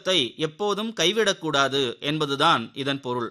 ஊக்கத்தை எப்போதும் கைவிடக்கூடாது என்பதுதான் இதன் பொருள்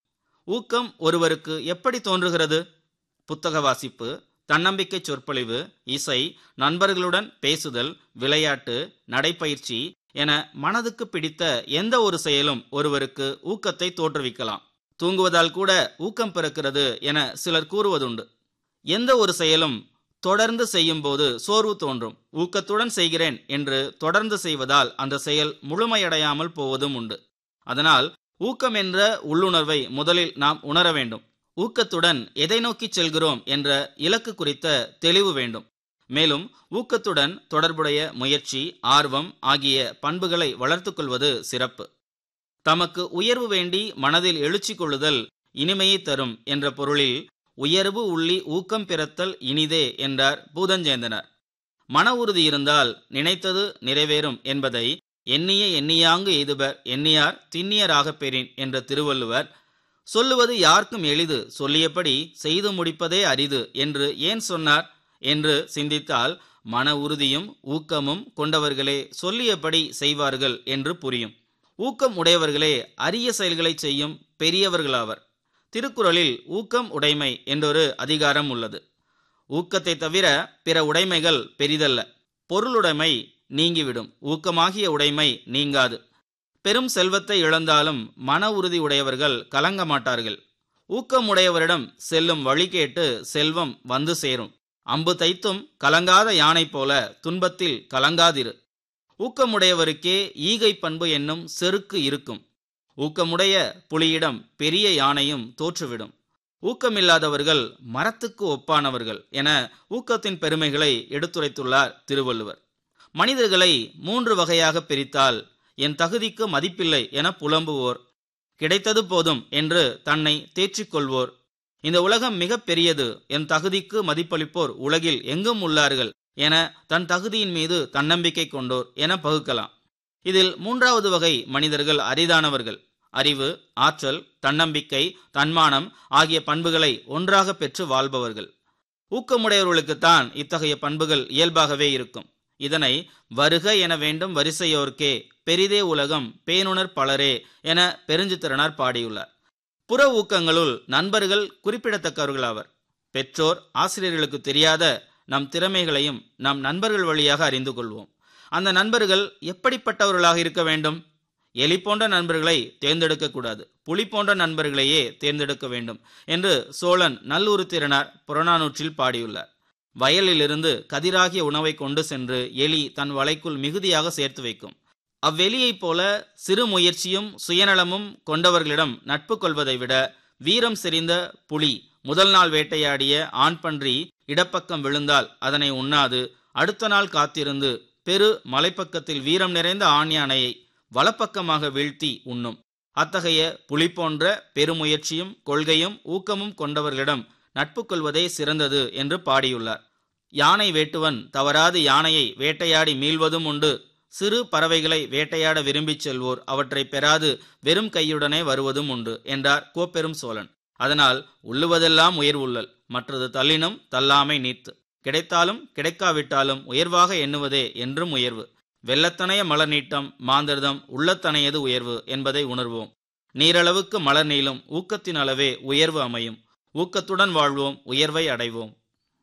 ஊக்கம் ஒருவருக்கு எப்படி தோன்றுகிறது புத்தக வாசிப்பு தன்னம்பிக்கை சொற்பொழிவு இசை நண்பர்களுடன் பேசுதல் விளையாட்டு நடைப்பயிற்சி என மனதுக்கு பிடித்த எந்த ஒரு செயலும் ஒருவருக்கு ஊக்கத்தை தோற்றுவிக்கலாம் தூங்குவதால் கூட ஊக்கம் பிறக்கிறது என சிலர் கூறுவதுண்டு எந்த ஒரு செயலும் தொடர்ந்து செய்யும்போது சோர்வு தோன்றும் ஊக்கத்துடன் செய்கிறேன் என்று தொடர்ந்து செய்வதால் அந்த செயல் முழுமையடையாமல் போவதும் உண்டு அதனால் ஊக்கம் என்ற உள்ளுணர்வை முதலில் நாம் உணர வேண்டும் ஊக்கத்துடன் எதை நோக்கி செல்கிறோம் என்ற இலக்கு குறித்த தெளிவு வேண்டும் மேலும் ஊக்கத்துடன் தொடர்புடைய முயற்சி ஆர்வம் ஆகிய பண்புகளை வளர்த்துக் கொள்வது சிறப்பு தமக்கு உயர்வு வேண்டி மனதில் எழுச்சி கொள்ளுதல் இனிமையை தரும் என்ற பொருளில் உயர்வு உள்ளி ஊக்கம் பிறத்தல் இனிதே என்றார் பூதஞ்சேந்தனர் மன உறுதி இருந்தால் நினைத்தது நிறைவேறும் என்பதை எண்ணிய எண்ணியாங்கு எய்துபர் எண்ணியார் திண்ணியராகப் பெறின் என்ற திருவள்ளுவர் சொல்லுவது யாருக்கும் எளிது சொல்லியபடி செய்து முடிப்பதே அரிது என்று ஏன் சொன்னார் என்று சிந்தித்தால் மன உறுதியும் ஊக்கமும் கொண்டவர்களே சொல்லியபடி செய்வார்கள் என்று புரியும் ஊக்கம் உடையவர்களே அரிய செயல்களை செய்யும் பெரியவர்களாவர் திருக்குறளில் ஊக்கம் உடைமை என்றொரு அதிகாரம் உள்ளது ஊக்கத்தை தவிர பிற உடைமைகள் பெரிதல்ல பொருளுடைமை நீங்கிவிடும் ஊக்கமாகிய உடைமை நீங்காது பெரும் செல்வத்தை இழந்தாலும் மன உறுதி உடையவர்கள் கலங்க மாட்டார்கள் ஊக்கமுடையவரிடம் செல்லும் வழி கேட்டு செல்வம் வந்து சேரும் அம்பு தைத்தும் கலங்காத யானை போல துன்பத்தில் கலங்காதிரு ஊக்கமுடையவருக்கே ஈகை பண்பு என்னும் செருக்கு இருக்கும் ஊக்கமுடைய புலியிடம் பெரிய யானையும் தோற்றுவிடும் ஊக்கமில்லாதவர்கள் மரத்துக்கு ஒப்பானவர்கள் என ஊக்கத்தின் பெருமைகளை எடுத்துரைத்துள்ளார் திருவள்ளுவர் மனிதர்களை மூன்று வகையாக பிரித்தால் என் தகுதிக்கு மதிப்பில்லை என புலம்புவோர் கிடைத்தது போதும் என்று தன்னை தேற்றிக்கொள்வோர் இந்த உலகம் மிக பெரியது என் தகுதிக்கு மதிப்பளிப்போர் உலகில் எங்கும் உள்ளார்கள் என தன் தகுதியின் மீது தன்னம்பிக்கை கொண்டோர் என பகுக்கலாம் இதில் மூன்றாவது வகை மனிதர்கள் அரிதானவர்கள் அறிவு ஆற்றல் தன்னம்பிக்கை தன்மானம் ஆகிய பண்புகளை ஒன்றாக பெற்று வாழ்பவர்கள் ஊக்கமுடையவர்களுக்குத்தான் இத்தகைய பண்புகள் இயல்பாகவே இருக்கும் இதனை வருக என வேண்டும் வரிசையோர்க்கே பெரிதே உலகம் பேணுணர் பலரே என பெருஞ்சித்திரனார் பாடியுள்ளார் புற ஊக்கங்களுள் நண்பர்கள் குறிப்பிடத்தக்கவர்களாவர் பெற்றோர் ஆசிரியர்களுக்கு தெரியாத நம் திறமைகளையும் நம் நண்பர்கள் வழியாக அறிந்து கொள்வோம் அந்த நண்பர்கள் எப்படிப்பட்டவர்களாக இருக்க வேண்டும் எலி போன்ற நண்பர்களை தேர்ந்தெடுக்க கூடாது புலி போன்ற நண்பர்களையே தேர்ந்தெடுக்க வேண்டும் என்று சோழன் நல்லுருத்திரனார் புறநானூற்றில் பாடியுள்ளார் வயலிலிருந்து கதிராகிய உணவை கொண்டு சென்று எலி தன் வலைக்குள் மிகுதியாக சேர்த்து வைக்கும் அவ்வெளியைப் போல சிறு முயற்சியும் சுயநலமும் கொண்டவர்களிடம் நட்பு கொள்வதை விட வீரம் செறிந்த புலி முதல் நாள் வேட்டையாடிய ஆண் பன்றி இடப்பக்கம் விழுந்தால் அதனை உண்ணாது அடுத்த நாள் காத்திருந்து பெரு மலைப்பக்கத்தில் வீரம் நிறைந்த ஆண் யானையை வலப்பக்கமாக வீழ்த்தி உண்ணும் அத்தகைய புலி போன்ற பெருமுயற்சியும் கொள்கையும் ஊக்கமும் கொண்டவர்களிடம் நட்பு கொள்வதே சிறந்தது என்று பாடியுள்ளார் யானை வேட்டுவன் தவறாது யானையை வேட்டையாடி மீள்வதும் உண்டு சிறு பறவைகளை வேட்டையாட விரும்பிச் செல்வோர் அவற்றை பெறாது வெறும் கையுடனே வருவதும் உண்டு என்றார் கோப்பெரும் சோழன் அதனால் உள்ளுவதெல்லாம் உயர்வுள்ளல் மற்றது தள்ளினும் தள்ளாமை நீத்து கிடைத்தாலும் கிடைக்காவிட்டாலும் உயர்வாக எண்ணுவதே என்றும் உயர்வு வெள்ளத்தனைய மலர் நீட்டம் மாந்திரதம் உள்ளத்தனையது உயர்வு என்பதை உணர்வோம் நீரளவுக்கு மலர் நீளும் ஊக்கத்தின் அளவே உயர்வு அமையும் ஊக்கத்துடன் வாழ்வோம் உயர்வை அடைவோம்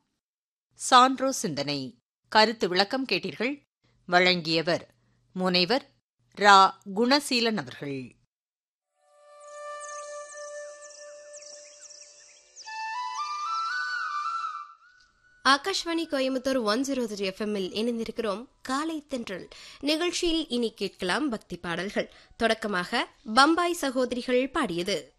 சான்றோ சிந்தனை கருத்து விளக்கம் கேட்டீர்கள் வழங்கியவர் முனைவர் ரா குணசீலன் அவர்கள் Akashvani Coimbatore one zero three எஃப்எம்மில் இணைந்திருக்கிறோம் காலை தென்றல் நிகழ்ச்சியில் இனி கேட்கலாம் பக்தி பாடல்கள் தொடக்கமாக பம்பாய் சகோதரிகள் பாடியது